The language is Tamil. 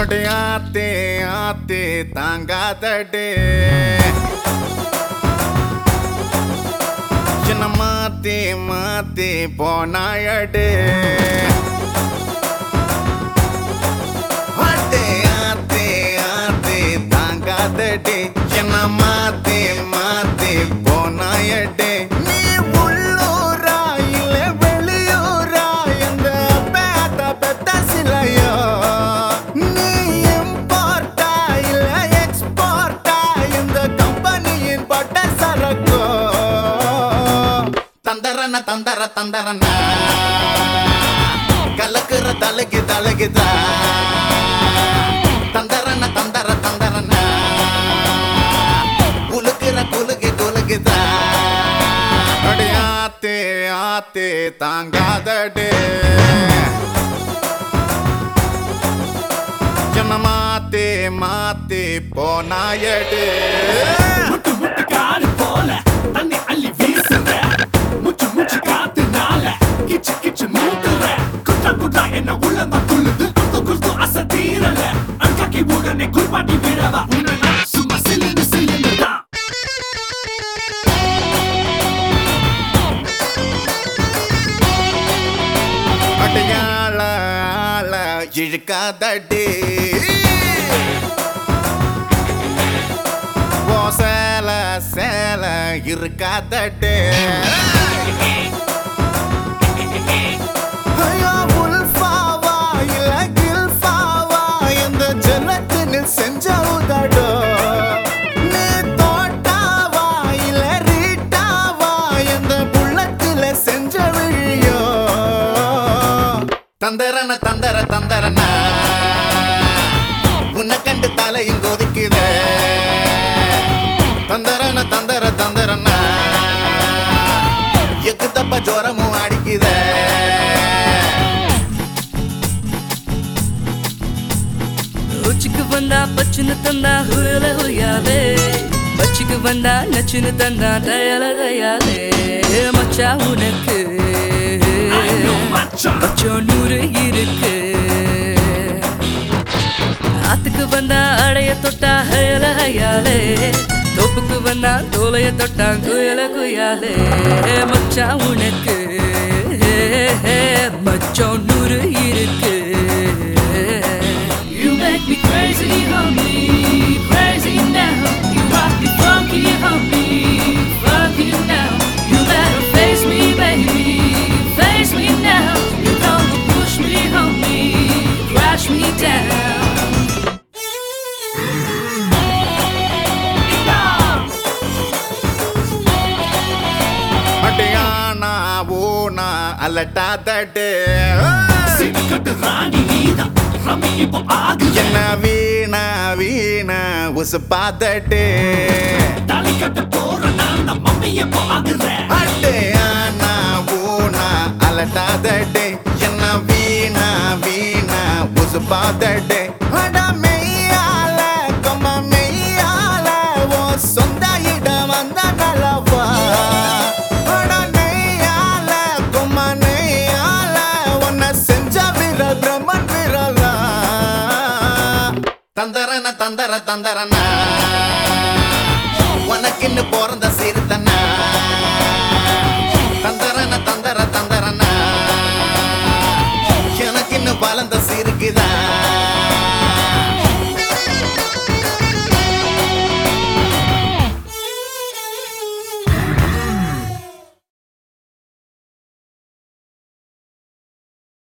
அடி ஆத்தே ஆத்தே தாங்காதடே என்ன மாத்தி மாத்தி போனாயடே ஆத்தே ஆத்தே ஆத்தே தாங்காதடே என்ன மாத்தி மாத்தி போனாயடே நீ உள்ளூரா இல்ல வெளியூரா எந்த பேத பெத்த சிலையோ நீ இம்போர்ட்டா இல்ல எக்ஸ்போர்ட்டா இந்த கம்பெனியின் பட்ட சரக்கோ தந்தரன தந்தர தந்தரன கலக்குற தலைக்கு தலைக்குதா தந்தரன தந்தர தந்தரன குலுக்குற குலுக்கு குலுக்குதா அடி ஆத்தே ஆத்தே தாங்காதடே என்ன மாத்தே மாத்தே போனாயடே முட்டு முட்டு காடு போல தண்ணி அள்ளி வீசுற முச்சு முச்சு காத்துனால கிச்சு கிச்சு மூட்டுற குட்டா குட்டா என்ன உள்ளமா துள்ளுது குத்து குத்து அச தீரல அழுக்காக்கி உடனே குளிப்பாட்டி விழவா உன்னை நான் சும்மா சில்லுன்னு சில்லுன்னு தான் அடையாள ஆள இழுக்காதடி ஓ சேல சேல இருக்காதடி ஐயோ, உல்ஃபாவா இல்ல கில்ஃபாவா இந்த ஜன்னத்தினில் செஞ்ச உதடோ நீ தோட்டாவா இல்ல ரீட்டாவா இந்த புள்ளத்தில செஞ்ச விழியோ தந்தரன தந்தர தந்தரன உன்னை கண்டு தலையும் கொதிக்குத தந்தரன தந்தர தந்தரன எக்கு தப்ப ஜோரமும் அடிக்குத உச்சிக்கு வந்தா பச்சுன்னு தந்தா ஹுயல ஹுயாலே பச்சுக்கு வந்தா நச்சுன்னு தந்தா தயல தயாலே மச்சா உனக்கு மச்சான். மச்சம் நூறு இருக்கு ஆத்துக்கு வந்தா அடைய தொட்டா ஹயல ஹயாலே தோப்புக்கு வந்தா தோலைய தொட்டா குயல குயாலே மச்சா உனக்கு மச்சம் நூறு இருக்கு You make me crazy, homie, crazy now. You rock me funky, homie, funky now. You better face me, baby, face me now. You don't push me, homie, crash me down. அடையானா ஓனா அலட்டாதடே சிறுகட்டு ராணி நீதான் ரம்மி இப்போ ஆகுற என்ன வீணா வீணா உசுப்பாதடே தலைக்கட்டு போற நான் நம்ம மம்மி எப்போ ஆகுற அடையானா ஓனா அலட்டாதடே என்ன வீணா வீணா உசுப்பாதடே அட மெய்யால கொம்ம மெய்யால ஓ சொந்த இடம் வந்த நலவா அட நெய்யால கொம்ம நெய்யால உன்னை செஞ்ச விரல் பிரம்மன் விரலா தந்தரன தந்தர தந்தரன உனக்குன்னு பிறந்த சிறுத்தனா தந்தரன தந்தர தந்தரன எனக்குன்னு வளர்ந்த